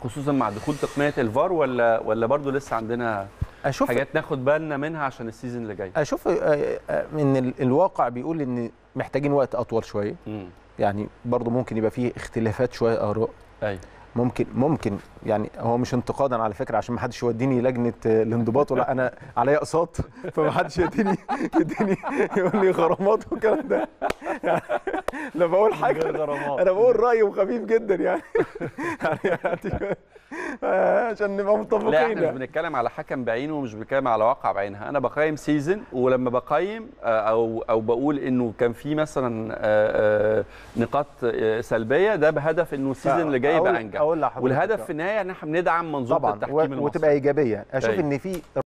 خصوصا مع دخول تقنيه الفار ولا ولا برضو لسه عندنا اشوف حاجات ناخد بالنا منها عشان السيزون اللي جاي اشوف آه، آه، ان ال- الواقع بيقول ان محتاجين وقت اطول شويه امم يعني برضو ممكن يبقى فيه اختلافات شويه اراء ايوه ممكن ممكن يعني هو مش انتقادا على فكره عشان ما حدش يوديني لجنه آه، الانضباط ولا انا عليا اقساط فما حدش يديني يديني يقول لي غرامات والكلام ده يعني لا بقول حاجه انا بقول رايي وخفيف جدا يعني يعني يعني- آه، عشان نبقى لا متفقين احنا مش يعني. بنتكلم على حكم بعينه ومش بنتكلم على واقع بعينها انا بقيم سيزون ولما بقيم آه، او او بقول انه كان في مثلا آه، آه، نقاط آه، سلبيه ده بهدف انه السيزون اللي جاي أقول- يبقى انجح أقول لحضرتك والهدف في النهايه ان احنا بندعم منظومه طبعا التحكيم و- المصري وتبقى ايجابيه اشوف أيوة. ان في